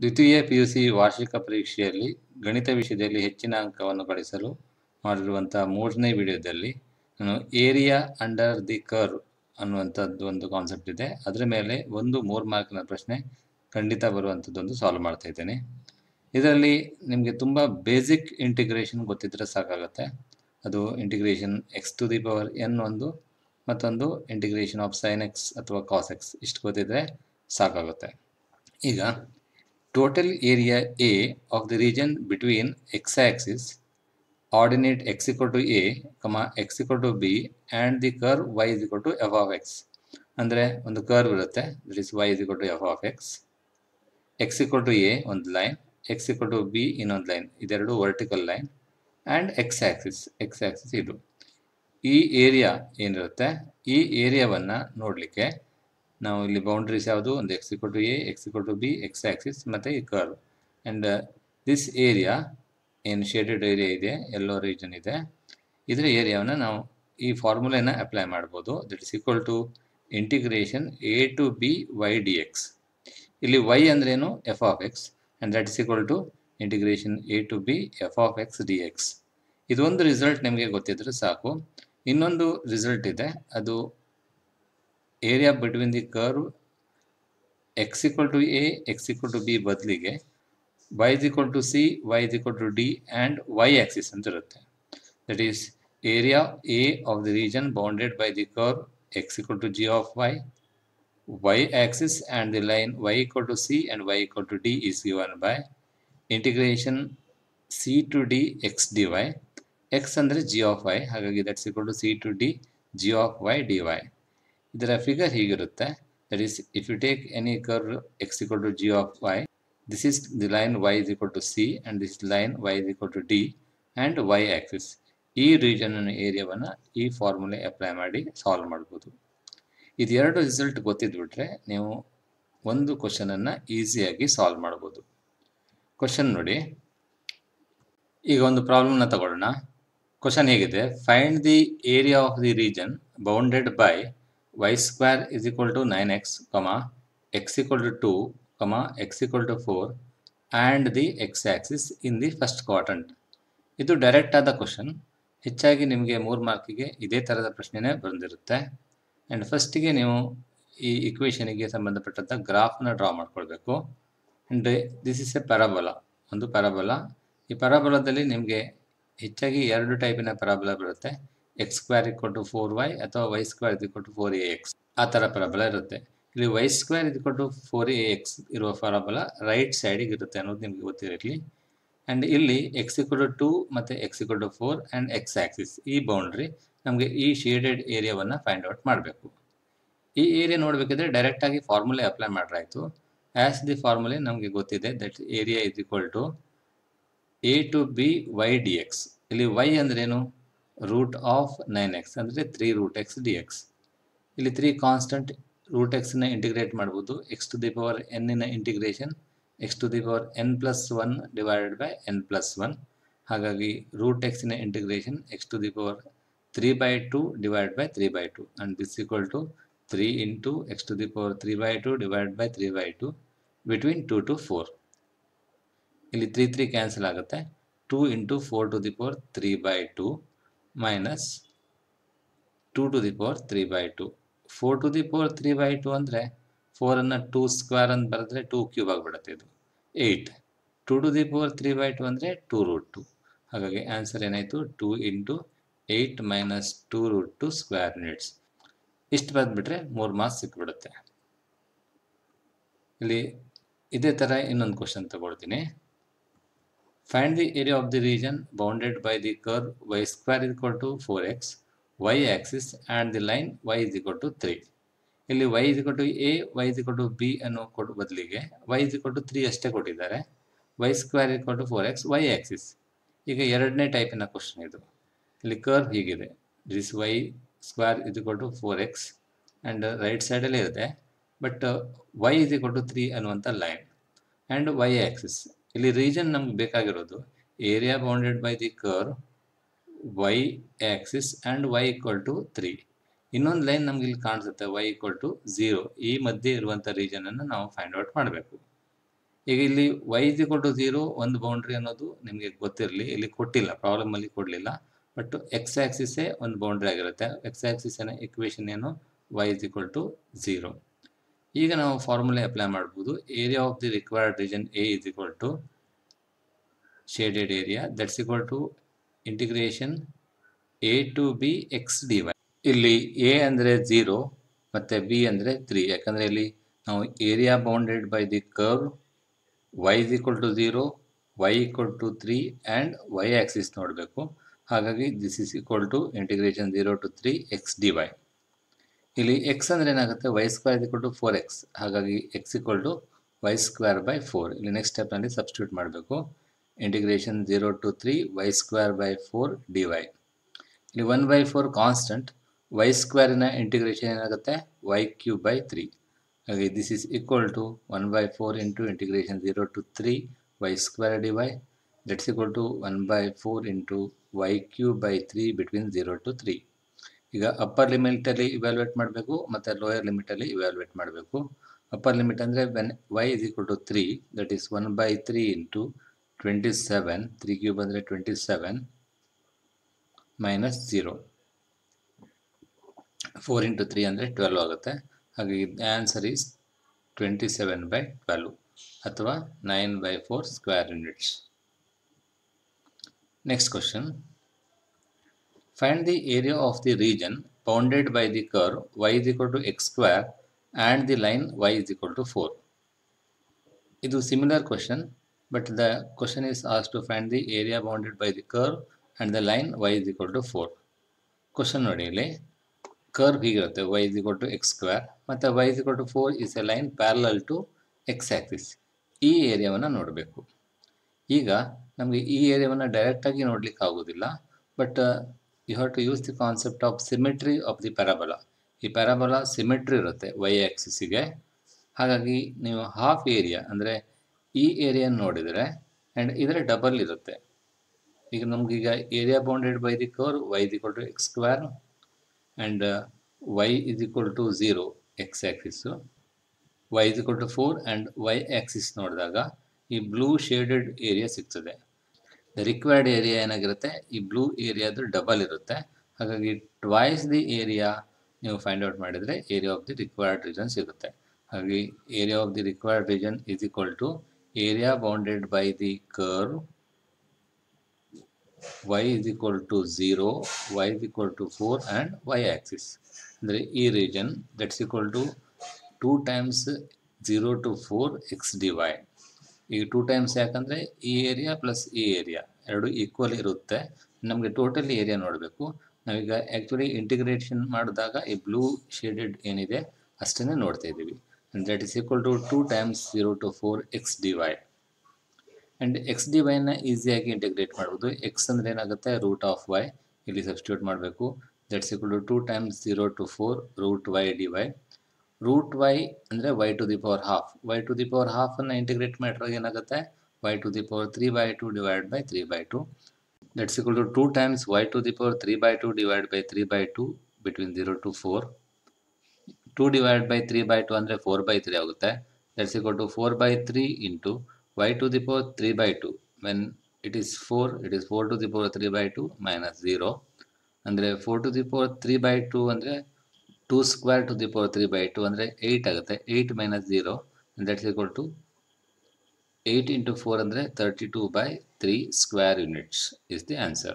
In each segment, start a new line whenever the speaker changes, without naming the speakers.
ದ್ವಿತೀಯ ಪಿಯುಸಿ ವಾರ್ಷಿಕ ಪರೀಕ್ಷೆಯಲ್ಲಿ ಗಣಿತ ವಿಷಯದಲ್ಲಿ ಹೆಚ್ಚಿನ ಅಂಕವನ್ನು ಗಳಿಸಲು ಮಾಡಿರುವಂಥ ಮೂರನೇ ವಿಡಿಯೋದಲ್ಲಿ ನಾನು ಏರಿಯಾ ಅಂಡರ್ ದಿ ಕರ್ವ್ ಅನ್ನುವಂಥದ್ದು ಒಂದು ಕಾನ್ಸೆಪ್ಟ್ ಇದೆ ಅದರ ಮೇಲೆ ಒಂದು ಮೂರು ಮಾರ್ಕಿನ ಪ್ರಶ್ನೆ ಖಂಡಿತ ಬರುವಂಥದ್ದೊಂದು ಸಾಲ್ವ್ ಮಾಡ್ತಾ ಇದ್ದೇನೆ ಇದರಲ್ಲಿ ನಿಮಗೆ ತುಂಬ ಬೇಸಿಕ್ ಇಂಟಿಗ್ರೇಷನ್ ಗೊತ್ತಿದ್ರೆ ಸಾಕಾಗುತ್ತೆ ಅದು integration x to the power n ಒಂದು ಮತ್ತೊಂದು ಇಂಟಿಗ್ರೇಷನ್ ಆಫ್ ಸೈನ್ ಎಕ್ಸ್ ಅಥವಾ ಕಾಸ್ ಎಕ್ಸ್ ಇಷ್ಟು ಗೊತ್ತಿದ್ರೆ ಸಾಕಾಗುತ್ತೆ ಈಗ total area A of the region between x axis ordinate x equal to a comma x equal to b and the curve y is equal to f of x ಅಂದರೆ ಒಂದು curve ಇರುತ್ತೆ that is y is equal to f of x x equal to a ಒಂದು line x equal to b ಇನ್ನೊಂದು line ಇದೆರಡು vertical line and x axis x axis ಇದು ಈ area ಏನಿರುತ್ತೆ ಈ ಏರಿಯಾವನ್ನು ನೋಡಲಿಕ್ಕೆ ನಾವು ಇಲ್ಲಿ ಬೌಂಡ್ರೀಸ್ ಯಾವುದು ಒಂದು x equal to a x equal to b x axis ಮತ್ತು ಈ ಕರ್ವ್ ಆ್ಯಂಡ್ ದಿಸ್ ಏರಿಯಾ ಏನು ಶೇಡೆಡ್ ಏರಿಯಾ ಇದೆ ಎಲ್ಲೋ ರೀಜನ್ ಇದೆ ಇದರ ಏರಿಯಾವನ್ನು ನಾವು ಈ ಫಾರ್ಮುಲೆನ ಅಪ್ಲೈ ಮಾಡ್ಬೋದು that is equal to integration a to b y d x ಇಲ್ಲಿ ವೈ ಅಂದ್ರೇನು f of x and that is equal to integration a to b f of x d x ಇದೊಂದು ರಿಸಲ್ಟ್ ನಿಮಗೆ ಗೊತ್ತಿದ್ರೆ ಸಾಕು ಇನ್ನೊಂದು result ಇದೆ ಅದು area between the curve x equal to a x equal to b ಬದಲಿಗೆ y is equal to c y is equal to d and y axis ಅಂತ ಇರುತ್ತೆ that is area A of the region bounded by the curve x equal to g of y y axis and the line y equal to c and y equal to d is given by integration c to d x dy x ಅಂದರೆ g of y ಹಾಗಾಗಿ that's equal to c to d g of y dy ಇದರ figure ಹೀಗಿರುತ್ತೆ that is if you take any curve x equal to g of y this is the line y is equal to c and this line y is equal to d and y axis ಈ region ಏರಿಯಾವನ್ನು ಈ formula apply ಮಾಡಿ solve ಮಾಡ್ಬೋದು ಇದೆರಡು result ಗೊತ್ತಿದ್ಬಿಟ್ರೆ ನೀವು ಒಂದು ಕ್ವಶನನ್ನು ಈಸಿಯಾಗಿ solve ಮಾಡ್ಬೋದು ಕ್ವಶನ್ ನೋಡಿ ಈಗ ಒಂದು ಪ್ರಾಬ್ಲಮ್ನ ತಗೊಳ್ಳೋಣ ಕ್ವಶನ್ ಹೇಗಿದೆ find the area of the region bounded by y square is equal to nine x comma x equal to two comma x equal to four and the x axis in the first quadrant ಇದು direct ಆದ question ಹೆಚ್ಚಾಗಿ ನಿಮಗೆ ಮೂರು ಮಾರ್ಕಿಗೆ ಇದೇ ಥರದ ಪ್ರಶ್ನೆನೇ ಬಂದಿರುತ್ತೆ and ಫಸ್ಟಿಗೆ ನೀವು ಈ ಇಕ್ವೇಷನಿಗೆ ಸಂಬಂಧಪಟ್ಟಂಥ ಗ್ರಾಫ್ನ ಡ್ರಾ ಮಾಡ್ಕೊಳ್ಬೇಕು and this is a parabola ಒಂದು ಪ್ಯಾರಾಬೋಲ ಈ ಪ್ಯಾರಾಬೋಲಾದಲ್ಲಿ ನಿಮಗೆ ಹೆಚ್ಚಾಗಿ ಎರಡು ಟೈಪಿನ ಪ್ಯಾರಾಬೋಲ ಬರುತ್ತೆ x square equal to four y ಅಥವಾ y square equal to four a x ಆ ಥರ ಪ್ಯಾರಾಬೋಲ ಇರುತ್ತೆ ಇಲ್ಲಿ y square equal to four a x ಇರುವ ಪ್ಯಾರಾಬೋಲ ರೈಟ್ ಸೈಡಿಗೆ ಇರುತ್ತೆ ಅನ್ನೋದು ನಿಮಗೆ ಗೊತ್ತಿರಲಿ ಆ್ಯಂಡ್ ಇಲ್ಲಿ ಎಕ್ಸ್ ಇಕ್ವಲ್ ಟು ಟು ಮತ್ತು x equal to four and x axis ಈ ಬೌಂಡ್ರಿ ನಮಗೆ ಈ ಶೇಡೆಡ್ ಏರಿಯಾವನ್ನು ಫೈಂಡ್ ಔಟ್ ಮಾಡಬೇಕು ಈ ಏರಿಯಾ ನೋಡಬೇಕಿದ್ರೆ ಡೈರೆಕ್ಟಾಗಿ ಫಾರ್ಮುಲೆ ಅಪ್ಲೈ ಮಾಡ್ರಾಯ್ತು ಆ್ಯಸ್ ದಿ ಫಾರ್ಮುಲೆ ನಮಗೆ ಗೊತ್ತಿದೆ that area is equal to a to b y d x ಇಲ್ಲಿ ವೈ ಅಂದ್ರೇನು ರೂಟ್ ಆಫ್ ನೈನ್ ಎಕ್ಸ್ ಅಂದರೆ three root x d x ಇಲ್ಲಿ ತ್ರೀ ಕಾನ್ಸ್ಟಂಟ್ ರೂಟ್ ಎಕ್ಸ್ನ ಇಂಟಿಗ್ರೇಟ್ ಮಾಡ್ಬೋದು ಎಕ್ಸ್ ಟು ದಿ ಪವರ್ ಎನ್ನಿನ integration x to the power n plus one divided by n plus one ಹಾಗಾಗಿ root ಎಕ್ಸಿನ integration x to the power 3 by 2 divided by 3 by 2 and this equal to 3 into x to the power 3 by 2 divided by 3 by 2 between 2 to 4 ಇಲ್ಲಿ 3 3 cancel ಆಗುತ್ತೆ 2 into four to the power three by two minus two to the power three by two four to the power three by two ಅಂದರೆ ಫೋರನ್ನು two square ಅಂತ ಬರೆದ್ರೆ two cube ಆಗಿಬಿಡುತ್ತೆ ಇದು eight two to the power three by two ಅಂದರೆ two root two ಹಾಗಾಗಿ answer ಏನಾಯಿತು two into eight minus two root two square units ಇಷ್ಟು ಬರೆದ್ಬಿಟ್ರೆ ಮೂರು ಮಾರ್ಕ್ಸ್ ಸಿಕ್ಬಿಡುತ್ತೆ ಇಲ್ಲಿ ಇದೇ ಥರ ಇನ್ನೊಂದು ಕ್ವಶನ್ ತಗೊಳ್ತೀನಿ find the area of the region bounded by the curve y square is equal to four x y axis and the line y is equal to three ಇಲ್ಲಿ y is equal to a y is equal to b ಅನ್ನೋ ಕೊಟ್ಟು ಬದಲಿಗೆ y is equal to three ಅಷ್ಟೇ ಕೊಟ್ಟಿದ್ದಾರೆ y square equal to four x y axis ಈಗ ಎರಡನೇ ಟೈಪಿನ question ಇದು ಇಲ್ಲಿ ಕರ್ವ್ ಹೀಗಿದೆ this Y square is equal to four x and right ಸೈಡಲ್ಲೇ ಇರುತ್ತೆ but y is equal to three ಅನ್ನುವಂಥ ಲೈನ್ ಆ್ಯಂಡ್ ವೈ ಆ್ಯಕ್ಸಿಸ್ ಇಲ್ಲಿ ರೀಜನ್ ನಮ್ಗೆ ಬೇಕಾಗಿರೋದು area bounded by the curve y axis and y equal to three ಇನ್ನೊಂದು line ನಮ್ಗೆ ಇಲ್ಲಿ ಕಾಣಿಸುತ್ತೆ ವೈ ಈಕ್ವಲ್ ಟು ಝೀರೋ ಈ ಮಧ್ಯೆ ಇರುವಂಥ ರೀಜನನ್ನು ನಾವು ಫೈಂಡ್ ಔಟ್ ಮಾಡಬೇಕು ಈಗ ಇಲ್ಲಿ y is equal to zero ಒಂದು ಬೌಂಡ್ರಿ ಅನ್ನೋದು ನಿಮಗೆ ಗೊತ್ತಿರಲಿ ಇಲ್ಲಿ ಕೊಟ್ಟಿಲ್ಲ ಪ್ರಾಬ್ಲಮಲ್ಲಿ ಕೊಡಲಿಲ್ಲ ಬಟ್ ಎಕ್ಸ್ ಆ್ಯಕ್ಸಿಸೇ ಒಂದು ಬೌಂಡ್ರಿ ಆಗಿರುತ್ತೆ ಎಕ್ಸ್ ಆ್ಯಕ್ಸಿಸಿನ ಇಕ್ವೇಷನ್ ಏನು y is equal to zero ಈಗ ನಾವು ಫಾರ್ಮುಲೆ ಅಪ್ಲೈ ಮಾಡ್ಬೋದು area of the required region a is equal to shaded area that's equal to integration a to b x d y ಇಲ್ಲಿ a ಅಂದರೆ zero ಮತ್ತು b ಅಂದರೆ three ಯಾಕಂದರೆ ಇಲ್ಲಿ ನಾವು area bounded by the curve y is equal to zero y equal to three and y axis ನೋಡಬೇಕು ಹಾಗಾಗಿ this is equal to integration zero to three x d y ಇಲ್ಲಿ x ಅಂದರೆ ಏನಾಗುತ್ತೆ y square equal to four x ಹಾಗಾಗಿ x equal to y square by four ಇಲ್ಲಿ next ಸ್ಟೆಪ್ನಲ್ಲಿ substitute ಮಾಡಬೇಕು integration zero to three y square by four d y ಇಲ್ಲಿ one by four constant y ಸ್ಕ್ವೇರಿನ integration ಏನಾಗುತ್ತೆ y cube by three ಹಾಗೆ this is equal to one by four into integration zero to three y square d y that's equal to one by four into y cube by three between zero to three ಈಗ upper ಲಿಮಿಟಲ್ಲಿ evaluate ಮಾಡಬೇಕು ಮತ್ತು lower ಲಿಮಿಟಲ್ಲಿ evaluate ಮಾಡಬೇಕು upper limit ಅಂದರೆ when y is equal to three that is one by three into twenty seven three cube ಅಂದರೆ twenty seven minus zero four into three ಅಂದರೆ twelve ಆಗುತ್ತೆ ಹಾಗಾಗಿ answer is twenty seven by twelve ಅಥವಾ nine by four square units next question find the area of the region bounded by the curve y is equal to x square and the line y is equal to four ಇದು similar question but the question is as to find the area bounded by the curve and the line y is equal to four question ನೋಡಿ ಇಲ್ಲಿ curve ಹೀಗಿರುತ್ತೆ y is equal to x square ಮತ್ತು y is equal to four is a line parallel to x axis ಈ ಏರಿಯಾವನ್ನು ನೋಡಬೇಕು ಈಗ ನಮಗೆ ಈ ಏರಿಯಾವನ್ನು ಡೈರೆಕ್ಟಾಗಿ ನೋಡಲಿಕ್ಕೆ ಆಗೋದಿಲ್ಲ but you have to use the concept of symmetry of the parabola ಈ ಪ್ಯಾರಾಬಲ ಸಿಮೆಟ್ರಿ ಇರುತ್ತೆ ವೈ ಆ್ಯಕ್ಸಿಸಿಗೆ ಹಾಗಾಗಿ ನೀವು ಹಾಫ್ ಏರಿಯಾ ಅಂದರೆ ಈ ಏರಿಯಾನ ನೋಡಿದರೆ ಆ್ಯಂಡ್ ಇದರ ಡಬಲ್ ಇರುತ್ತೆ ಈಗ ನಮಗೀಗ area bounded by the curve y is equal to x square and y is equal to zero x axis y is equal to four and y axis ನೋಡಿದಾಗ ಈ blue shaded area ಸಿಗ್ತದೆ the required area ಏನಾಗಿರುತ್ತೆ ಈ blue ಏರಿಯಾದು double ಇರುತ್ತೆ ಹಾಗಾಗಿ twice the area ನೀವು find out ಮಾಡಿದರೆ area of the required region ಸಿಗುತ್ತೆ ಹಾಗಾಗಿ area of the required region is equal to area bounded by the curve y is equal to 0, y is equal to 4 and y axis. ಅಂದರೆ ಈ region that's equal to two times zero to four x d y ಈಗ two times ಯಾಕಂದರೆ ಈ area plus ಈ area ಎರಡು equal ಇರುತ್ತೆ ನಮಗೆ total area ನೋಡಬೇಕು ನಾವೀಗ ಆ್ಯಕ್ಚುಲಿ ಇಂಟಿಗ್ರೇಷನ್ ಮಾಡಿದಾಗ ಈ ಬ್ಲೂ ಶೇಡೆಡ್ ಏನಿದೆ ಅಷ್ಟನ್ನೇ ನೋಡ್ತಾ ಇದ್ದೀವಿ that is equal to two times zero to four x d y and x d ವೈನ ಈಸಿಯಾಗಿ ಇಂಟಿಗ್ರೇಟ್ ಮಾಡ್ಬೋದು ಎಕ್ಸ್ ಅಂದರೆ ಏನಾಗುತ್ತೆ ರೂಟ್ ಆಫ್ ವೈ ಇಲ್ಲಿ ಸಬ್ಸ್ಟಿಟ್ಯೂಟ್ ಮಾಡಬೇಕು that's equal to two times zero to four root y d y root y ಅಂದರೆ y to the power half y to the power ಹಾಫನ್ನು integrate ಮಾಡಿದಾಗ ಏನಾಗುತ್ತೆ y to the power three by two divide by three by two that's equal to two times y to the power three by two divide by three by two between zero to four two divide by three by two ಅಂದರೆ four by three ಆಗುತ್ತೆ that's equal to four by three into y to the power 3 by 2 when it is 4 it is 4 to the power 3 by 2 minus 0 ಅಂದರೆ 4 to the power 3 by 2 ಅಂದರೆ 2 square to the power 3 by 2 ಅಂದರೆ 8 ಆಗುತ್ತೆ 8 minus 0 that's equal to 8 into 4 ಅಂದರೆ 32 by 3 square units is the answer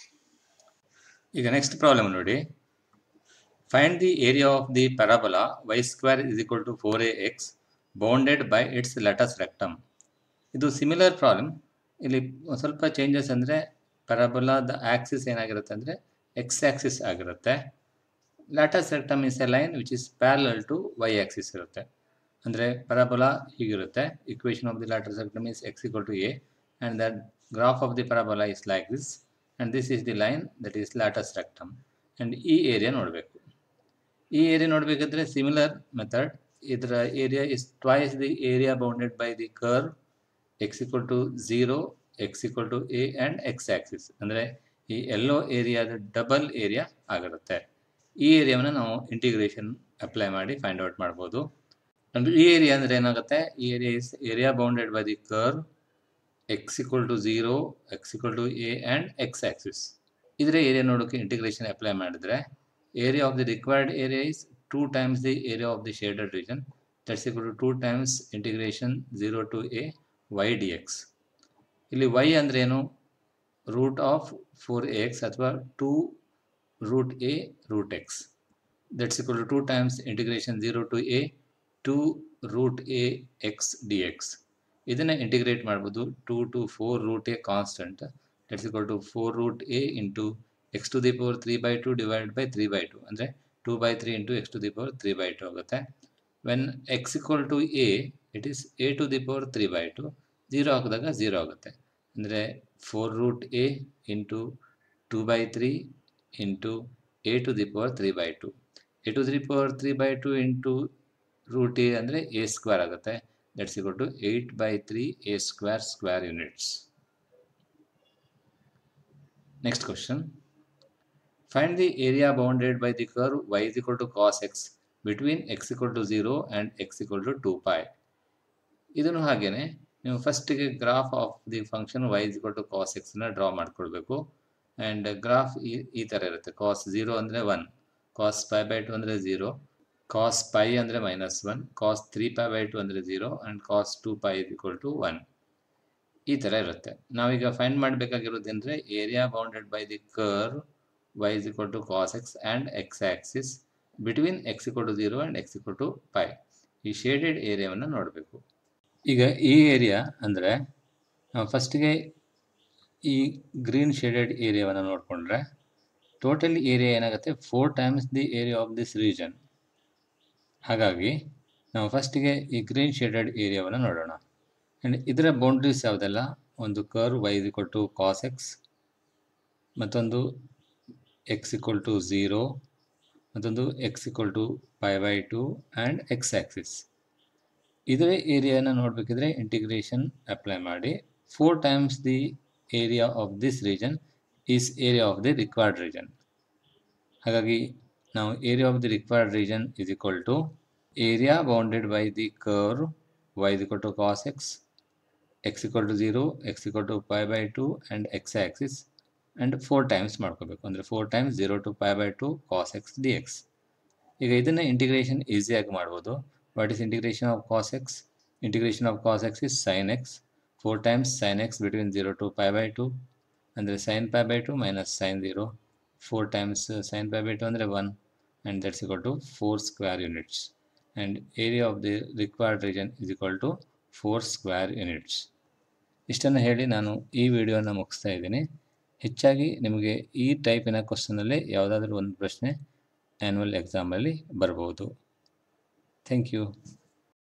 ಈಗ next problem ನೋಡಿ find the area of the parabola y square is equal to four a x bounded by its latus rectum ಇದು similar problem ಇಲ್ಲಿ ಒಂದು ಸ್ವಲ್ಪ changes ಅಂದರೆ ಪ್ಯಾರಾಬೊಲಾದ axis ಏನಾಗಿರುತ್ತೆ ಅಂದರೆ ಎಕ್ಸ್ ಆಕ್ಸಿಸ್ ಆಗಿರುತ್ತೆ latus rectum is a line which is parallel to y axis ಇರುತ್ತೆ ಅಂದರೆ ಪ್ಯಾರಾಬೊಲಾ ಹೀಗಿರುತ್ತೆ equation of the latus rectum is x equal to a and the graph of the parabola is like this and this is the line that is latus rectum and ಈ area ನೋಡಬೇಕು ಈ area ನೋಡಬೇಕಿದ್ರೆ similar method ಇದರ area is twice the area bounded by the curve x equal to zero x equal to a and x axis ಅಂದರೆ ಈ ಎಲ್ಲೋ ಏರಿಯಾದ double area ಆಗಿರುತ್ತೆ ಈ ಏರಿಯಾವನ್ನು ನಾವು ಇಂಟಿಗ್ರೇಷನ್ ಅಪ್ಲೈ ಮಾಡಿ ಫೈಂಡ್ ಔಟ್ ಮಾಡ್ಬೋದು ಅಂದ್ರೆ ಈ ಏರಿಯಾ ಅಂದರೆ ಏನಾಗುತ್ತೆ ಈ area is area bounded by the curve x equal to zero x equal to a and x axis ಇದರ ಏರಿಯಾ ನೋಡೋಕ್ಕೆ ಇಂಟಿಗ್ರೇಷನ್ ಅಪ್ಲೈ ಮಾಡಿದ್ರೆ area of the required area is two times the area of the shaded region that's equal to two times integration zero to a y d x ಇಲ್ಲಿ y ಅಂದರೆ ಏನು root of four x ಅಥವಾ two root a root x that's equal to two times integration zero to a two root a x d x ಇದನ್ನು integrate ಮಾಡ್ಬೋದು two two four root a constant that's equal to four root a into x to the power three by two divide by three by two ಅಂದರೆ two by three into x to the power three by two ಆಗುತ್ತೆ when x equal to A it is a to the power three by two zero ಹಾಕಿದಾಗ zero ಆಗುತ್ತೆ ಅಂದರೆ four root a into two by three into a to the power three by two a to three power three by two into root a ಅಂದರೆ a square ಆಗುತ್ತೆ that's equal to eight by three a square square units next question find the area bounded by the curve y is equal to cos x between x equal to 0 and x equal to 2 pi ಇದನ್ನು ಹಾಗೇನೆ ನೀವು ಫಸ್ಟಿಗೆ graph of the function y is equal to cos x ನ draw ಮಾಡ್ಕೊಳ್ಬೇಕು and graph ಈ ಈ ಥರ ಇರುತ್ತೆ ಕಾಸ್ ಝೀರೋ ಅಂದರೆ one cos pi by two ಅಂದರೆ ಝೀರೋ ಕಾಸ್ ಪೈ ಅಂದರೆ minus one cos three pi by two ಅಂದರೆ zero and cos two pi is equal to one ಈ ಥರ ಇರುತ್ತೆ ನಾವೀಗ ಫೈಂಡ್ ಮಾಡಬೇಕಾಗಿರೋದೇನೆಂದರೆ area bounded by the curve y is equal to cos x and x axis between x equal to 0 and x equal to pi ಈ shaded ಏರಿಯಾವನ್ನು ನೋಡಬೇಕು ಈಗ ಈ ಏರಿಯಾ ಅಂದರೆ ನಾವು ಫಸ್ಟಿಗೆ ಈ ಗ್ರೀನ್ ಶೇಡೆಡ್ ಏರಿಯಾವನ್ನು ನೋಡಿಕೊಂಡ್ರೆ ಟೋಟಲ್ ಏರಿಯಾ ಏನಾಗುತ್ತೆ four times the area of this region ಹಾಗಾಗಿ ನಾವು ಫಸ್ಟಿಗೆ ಈ ಗ್ರೀನ್ ಶೇಡೆಡ್ ಏರಿಯಾವನ್ನು ನೋಡೋಣ ಆ್ಯಂಡ್ ಇದರ ಬೌಂಡ್ರೀಸ್ ಯಾವುದೆಲ್ಲ ಒಂದು curve y is equal to cos x ಮತ್ತೊಂದು ಎಕ್ಸ್ ಇಕ್ವಲ್ ಟು ಝೀರೋ ಮತ್ತೊಂದು x equal to pi by two and x axis ಇದರ ಏರಿಯಾನ ನೋಡಬೇಕಿದ್ರೆ ಇಂಟಿಗ್ರೇಷನ್ ಅಪ್ಲೈ ಮಾಡಿ four times the area of this region is area of the required region ಹಾಗಾಗಿ ನಾವು area of the required region is equal to area bounded by the curve y is equal to cos x x equal to zero x equal to pi by two and x axis and four times ಮಾಡ್ಕೋಬೇಕು ಅಂದರೆ four times zero to pi by two cos x d x ಈಗ ಇದನ್ನು integration ಈಸಿಯಾಗಿ ಮಾಡ್ಬೋದು what is integration of cos x integration of cos x is sine x four times sine x between zero to pi by two ಅಂದರೆ sine pi by two minus sine zero four times sine pi by two ಅಂದರೆ one and that's equal to four square units and area of the required region is equal to four square units ಇಷ್ಟನ್ನು ಹೇಳಿ ನಾನು ಈ ವಿಡಿಯೋನ ಮುಗಿಸ್ತಾ ಇದ್ದೀನಿ ಹೆಚ್ಚಾಗಿ ನಿಮಗೆ ಈ ಟೈಪಿನ ಕ್ವಶನಲ್ಲಿ ಯಾವುದಾದ್ರೂ ಒಂದು ಪ್ರಶ್ನೆ ಆ್ಯನ್ಯುವಲ್ ಎಕ್ಸಾಮಲ್ಲಿ ಬರ್ಬೋದು ಥ್ಯಾಂಕ್ ಯು